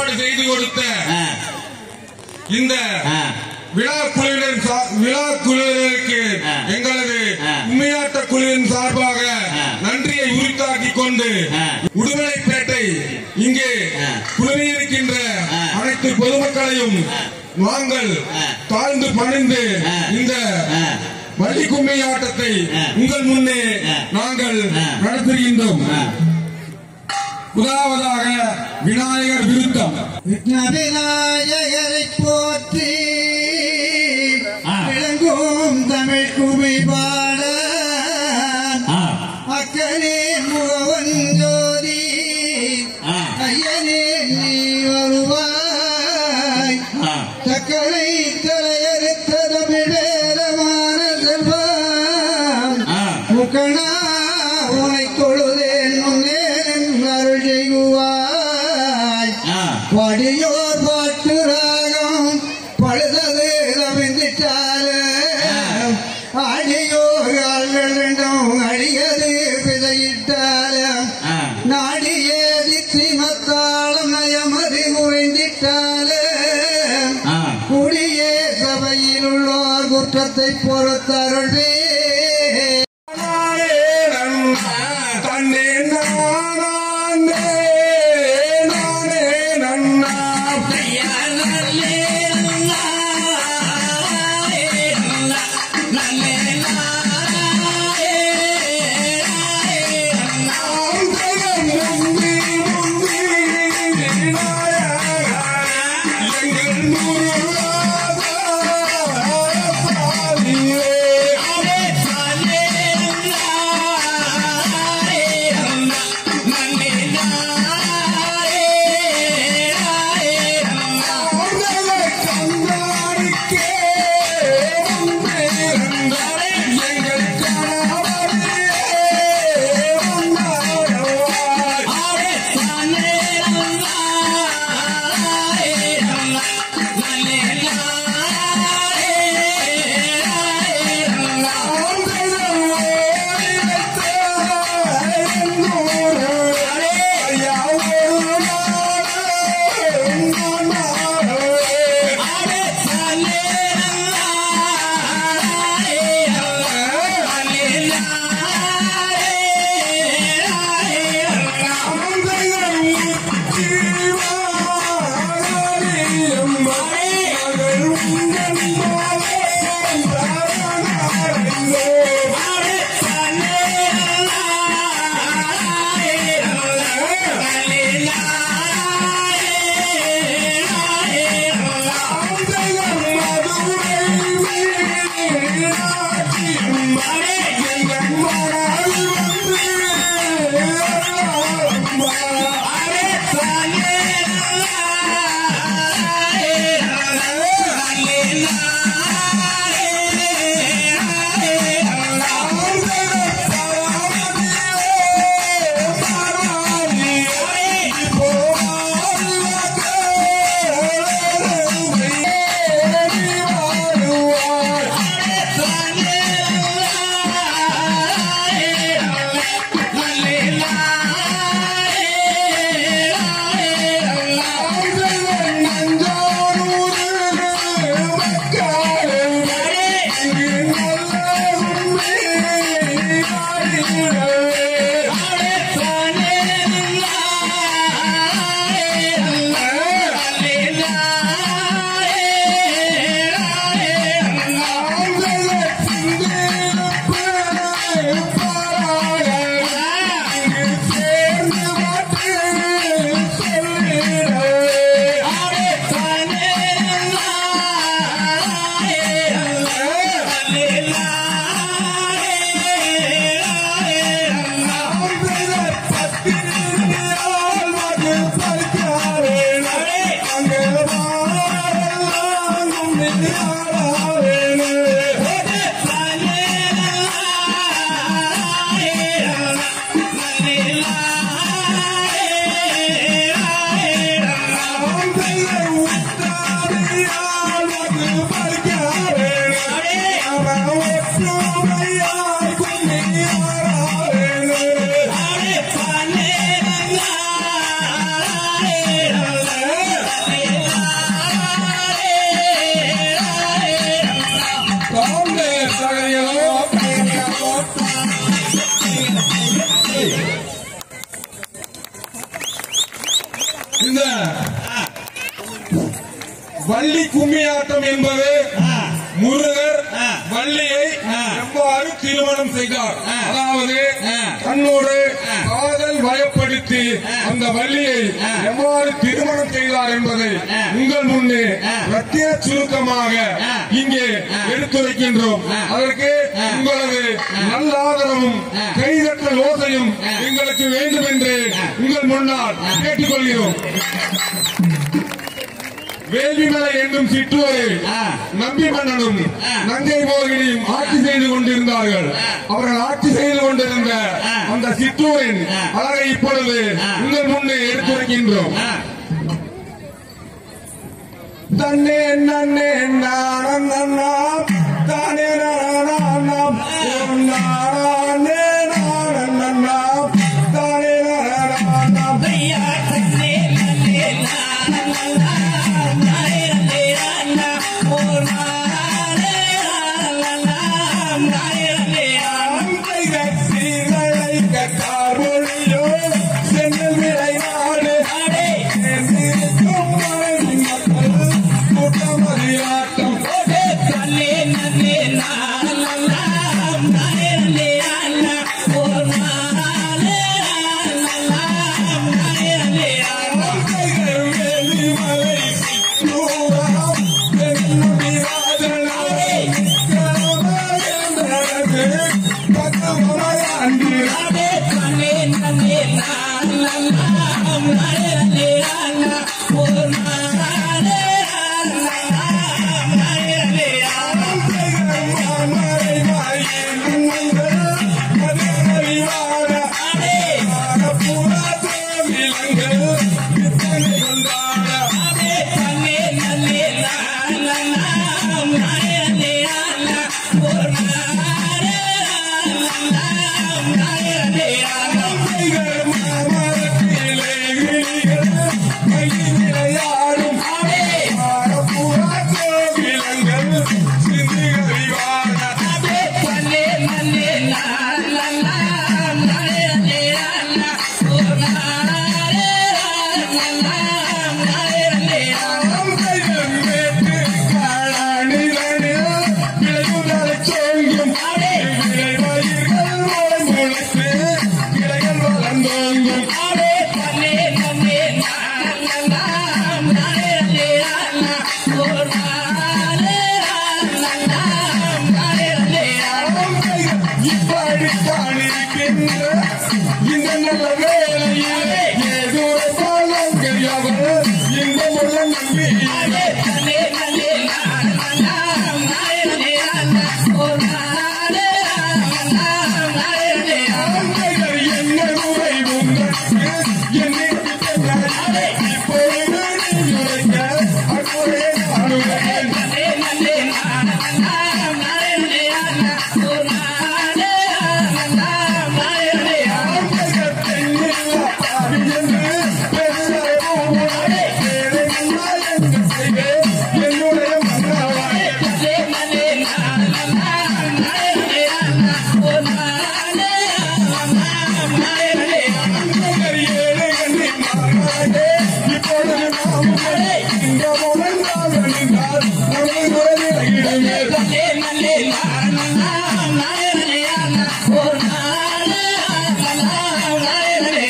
ஏற்பாடு செய்து கொடுத்த ஆ, இந்த ஆ. விழா குழுவினர் சா- விழா குழுவினருக்கு ஆ. எங்களது ஆ. உண்மையாட்ட குழுவின் சார்பாக ஆ. நன்றியை உரித்தாக்கிக் கொண்டு ஆ. உடுமலைப்பேட்டை இங்கே ஆ. குழுமியிருக்கின்ற ஆ. அனைத்து பொதுமக்களையும் நாங்கள் ஆ. தாழ்ந்து பணிந்து ஆ. இந்த ஆ. வள்ளி கும்மி ஆட்டத்தை ஆ. உங்கள் முன்னே ஆ. நாங்கள் ஆ. நடத்துகின்றோம் ஆ. முதலாவதாக விநாயகர் விருத்தம் விநாயகரை போற்றி ஆ. விளங்கும் தமிழ் குமி பாட ஆ. அக்கனே முகவன் ஜோதி ஆ. ஐயனே நீ வருவாய் ஆ. தக்கனை தலையறுத்த தமிழ் வேலமான செல்வம் ஆ. முக்கணா உனை தொழுதேன் முன்னே அருள் செய்வாய் ஆ. படியோர் பாட்டு ராகம் பழுதது ரவிந்திட்டாலும் அடியோர் கால்கள் ரெண்டும் அடியது விதையிட்டாலும் ஆ. நாடியே தித்திமத்தாளம் நயமதி குறைந்திட்டாலும் ஆ. குடியே சபையில் உள்ளோர் குற்றத்தை பொறுத்தருள்வே தன்னே நானே நானே நன்னா முந்தி முந்தி விநாயகா எங்கள் முருகா சாதியே இந்த வள்ளி கும்மியாட்டம் என்பது ஆ. முருகர் ஆ. வள்ளியை ஆ. எவ்வாறு திருமணம் செய்தார் ஆ. அதாவது ஆ. தன்னோடு ஆ. காதல் வயப்படுத்தி ஆ. அந்த வள்ளியை ஆ. எவ்வாறு திருமணம் செய்தார் என்பதை ஆ. உங்கள் முன்னே ஆ. ரத்தின சுருக்கமாக ஆ. இங்கே ஆ. எடுத்துரைக்கின்றோம் ஆ. அதற்கு ஆ. உங்களது நல்ல ஆதரவும் ஆ. கைதட்டல் ஓசையும் ஆ. எங்களுக்கு வேண்டும் என்று உங்கள் முன்னால் கேட்டுக்கொள்கிறோம் வேலிமலை என்னும் சிற்றூரில் ஆ. நம்பி மன்னனும் ஆ. நங்கை மோகினியும் ஆட்சி செய்து கொண்டிருந்தார்கள் அவர்கள் ஆட்சி செய்து கொண்டிருந்த ஆ. அந்த சிற்றூரின் ஆ. அழகை இப்பொழுது ஆ. உங்கள் முன்னே எடுத்துரைக்கின்றோம் ஆ. தன்னே நன்னே நானம் நன்னாம் தானே நானாம் ஓம் நானே நானம் நன்னாம் தானே நானாம் ஐயா தன்னே நன்னே நானல்லா நாயனே அண்ணா ஓர் நானே நானல்லா நாயனே ஆடே ஓடே தன்னே நன்னே நானல்லா நாயனே அண்ணா ஓர் நானே நானல்லா நாயனே ஆடே தன்னே நன்னே நானல்லா நாயனே அண்ணா ஓர் நானே நானல்லா நாயனே ஆடே ஆடே தன்னே நன்னே நானல்லா நாயனே அண்ணா ஓர் நானே நானல்லா நாயனே ஆடே ஆடே தன்னே நன்னே நானல்லா நாயனே அண்ணா ஓர் நானே நானல்லா நாயனே ஆடே ஆடே தன்னே நன்னே நானல்லா நாயனே அண்ணா ஓர் நானே நானல்லா நாயனே இந்த நல்ல வேலையிலே ஏதோ பாலங்கள் எவர் இன்பமுள்ள நம்பி ஆடே தன்னே நன்னே நானல்லா நாயனே அண்ணா ஓர் நானே நானல்லா நாயனே தன்னே நன்னே நானல்லா நாயனே அண்ணா ஓர் நானே நானல்லா நாயனே தன்னே நன்னே நானல்லா நாயனே அண்ணா ஓர் நானே நானல்லா நாயனே தன்னே நன்னே நானல்லா நாயனே அண்ணா ஓர் நானே நானல்லா நாயனே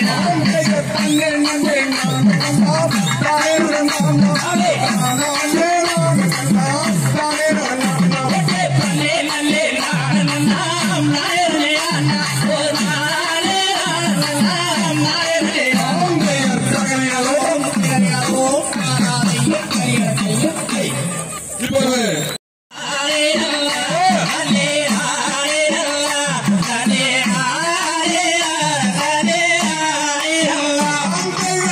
தன்னே நன்னே நானல்லா நாயனே அண்ணா ஓர் நானே நானல்லா நாயனே இப்பொழுது ஆரே அல்லா ஹலே ஆரே அல்லா ஹலே ஆரே ஹலே ஆரே அல்லா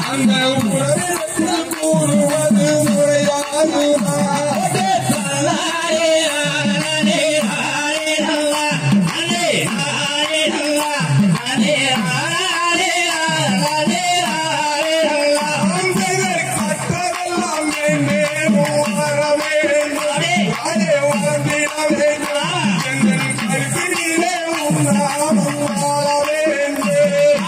அந்த உலகத்தில் கூறுவது முறையாகுமா ஆண்கள் கற்றதெல்லாம் வேண்டே வர வேண்டும் அதே வாழ்ந்திட வேண்டும் எங்கள் கல்வியிலே உன்னாமம் வாழ வேண்டும்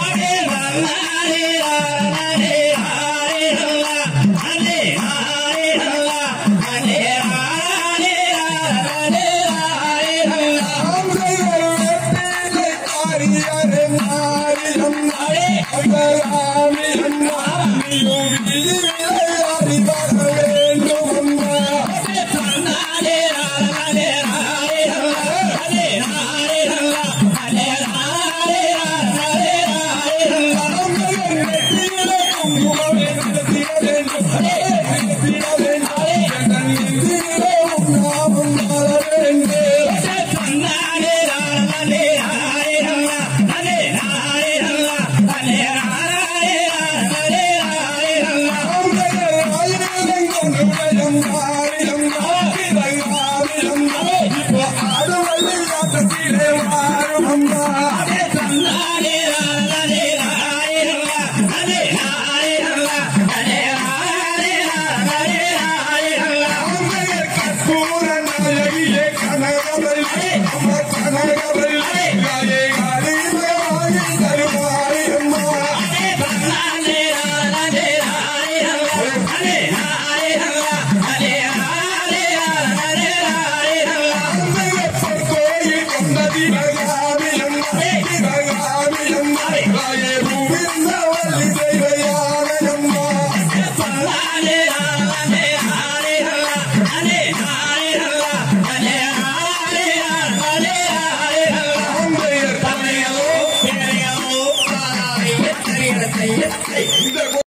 இந்த